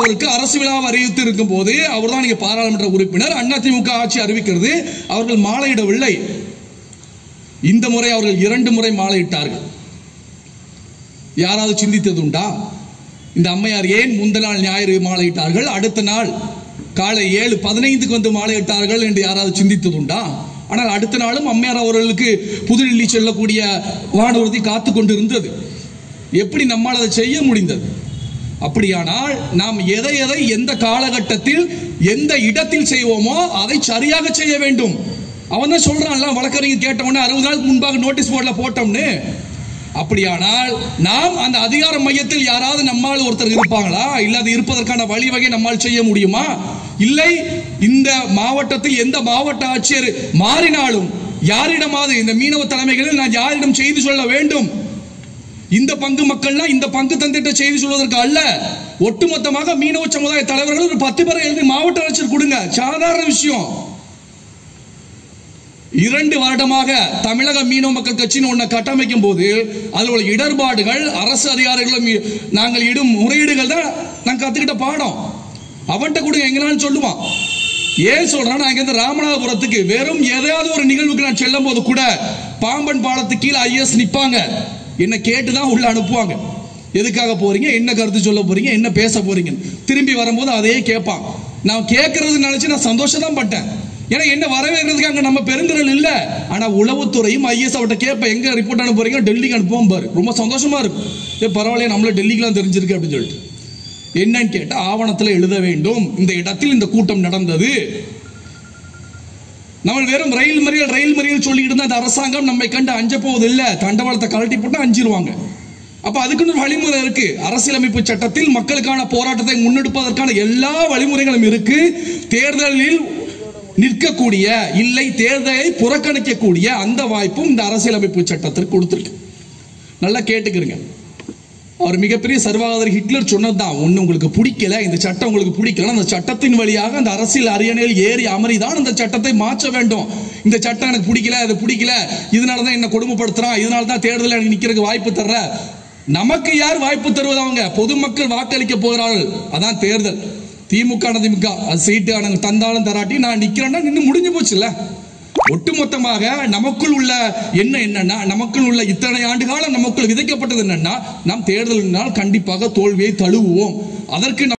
அவர்களுக்கு அரசு விழாவை அறிவித்து இருக்கும் போது அவர்தான் இங்க பாராளுமன்ற உறுப்பினர் அதிமுக ஆட்சி அறிவிக்கிறது அவர்கள் மாலையிடவில்லை இந்த முறை அவர்கள் இரண்டு முறை மாலையிட்டார்கள் யாராவது சிந்தித்தது உண்டா இந்த அம்மையார் ஏன் முந்த நாள் ஞாயிறு மாலையிட்டார்கள் அடுத்த நாள் காலை ஏழு பதினைந்துக்கு வந்து மாலையிட்டார்கள் என்று யாராவது சிந்தித்தது உண்டா ஆனால் அடுத்த நாளும் அம்மையார் அவர்களுக்கு புதுடில்லி செல்லக்கூடிய வானூர்தி காத்து கொண்டு இருந்தது எப்படி நம்மால் அதை செய்ய முடிந்தது அப்படியானால் நாம் எதை எதை எந்த காலகட்டத்தில் எந்த இடத்தில் செய்வோமோ அதை சரியாக செய்ய வேண்டும் அவன் தான் சொல்றான்ல வழக்கறிஞர் கேட்ட உடனே அறுபது நாளுக்கு முன்பாக நோட்டீஸ் போர்டில் போட்டோம்னு அப்படியானால் நாம் அந்த அதிகார மையத்தில் யாராவது நம்மால் ஒருத்தர் இருப்பாங்களா இல்ல அது இருப்பதற்கான வழிவகை நம்மால் செய்ய முடியுமா இல்லை இந்த மாவட்டத்தில் எந்த மாவட்ட ஆட்சியர் மாறினாலும் யாரிடமாவது இந்த மீனவ தலைமைகளில் நான் யாரிடம் செய்தி சொல்ல வேண்டும் இந்த பங்கு மக்கள்னா இந்த பங்கு தந்திட்ட செய்தி சொல்வதற்கு அல்ல ஒட்டுமொத்தமாக மீனவ சமுதாய தலைவர்கள் ஒரு பத்து பேரை எழுதி மாவட்ட ஆட்சியர் கொடுங்க சாதாரண விஷயம் இரண்டு வருடமாக தமிழக மீனவ மக்கள் கட்சின்னு ஒன்றை கட்டமைக்கும் போது அதில் உள்ள இடர்பாடுகள் அரசு அதிகாரிகளும் இ- நாங்கள் இடும் முறையீடுகள் தான் நாங்கள் கத்துக்கிட்ட பாடம் அவன்கிட்ட கொடுங்க எங்கனாலும் சொல்லுவான் ஏன் சொல்றேன் நான் இங்கிருந்து ராமநாதபுரத்துக்கு வெறும் ஏதாவது ஒரு நிகழ்வுக்கு நான் செல்லும் போது கூட பாம்பன் பாலத்துக்கு கீழே ஐஎஸ் நிப்பாங்க என்ன கேட்டு தான் உள்ள அனுப்புவாங்க எதுக்காக போறீங்க என்ன கருத்து சொல்ல போறீங்க என்ன பேச போறீங்க திரும்பி வரும்போது அதையே கேட்பான் நான் கேட்கறது நினைச்சு நான் சந்தோஷம் தான் பட்டேன் ஏன்னா என்ன வரவேற்கிறதுக்கு அங்க நம்ம பெருந்திரல் இல்ல ஆனா உளவுத்துறையும் ஐஎஸ் அவட்ட கேட்ப எங்க ரிப்போர்ட் அனுப்ப போறீங்க டெல்லிக்கு அனுப்புவோம் பாரு ரொம்ப சந்தோஷமா இருக்கும் ஏ பரவாயில்லையே நம்மள டெல்லிக்குலாம் தெரிஞ்சிருக்கு அப்படின்னு சொல்லிட்டு என்னன்னு கேட்டா ஆவணத்துல எழுத வேண்டும் இந்த இடத்தில் இந்த கூட்டம் நடந்தது நம்ம வெறும் ரயில் மறியல் ரயில் மறியல் சொல்லிக்கிட்டு இருந்தா அந்த அரசாங்கம் நம்மை கண்டு அஞ்ச போவது இல்ல தண்டவாளத்தை கழட்டி போட்டு அஞ்சிருவாங்க அப்ப அதுக்குன்னு ஒரு வழிமுறை இருக்கு அரசியலமைப்பு சட்டத்தில் மக்களுக்கான போராட்டத்தை முன்னெடுப்பதற்கான எல்லா வழிமுறைகளும் இருக்கு தேர்தலில் நிற்கக்கூடிய இல்லை தேர்தலை புறக்கணிக்கக்கூடிய அந்த வாய்ப்பும் இந்த அரசியலமைப்பு சட்டத்திற்கு கொடுத்திருக்கு நல்லா கேட்டுக்கிறங்க அவர் மிகப்பெரிய சர்வாதிகாரி ஹிட்லர் சொன்னதுதான் ஒண்ணு உங்களுக்கு பிடிக்கல இந்த சட்டம் உங்களுக்கு பிடிக்கல அந்த சட்டத்தின் வழியாக அந்த அரசியல் அரியணையில் ஏறி அமரிதான் அந்த சட்டத்தை மாற்ற வேண்டும் இந்த சட்டம் எனக்கு பிடிக்கல அது பிடிக்கல இதனால தான் என்ன கொடுமைப்படுத்துறான் இதனால தான் தேர்தலில் எனக்கு நிக்கிறதுக்கு வாய்ப்பு தர்ற நமக்கு யார் வாய்ப்பு தருவது அவங்க பொதுமக்கள் வாக்களிக்க போகிறார்கள் அதான் தேர்தல் திமுக திமுக அது சீட்டு எனக்கு தந்தாலும் தராட்டி நான் நிக்கிறேன்னா நின்று முடிஞ்சு போச்சுல்ல ஒட்டுமொத்தமாக நமக்குள் உள்ள என்ன என்னன்னா நமக்குள் உள்ள இத்தனை ஆண்டு காலம் நமக்குள் விதைக்கப்பட்டது என்னன்னா நாம் தேர்தலினால் கண்டிப்பாக தோல்வியை தழுவுவோம் அதற்கு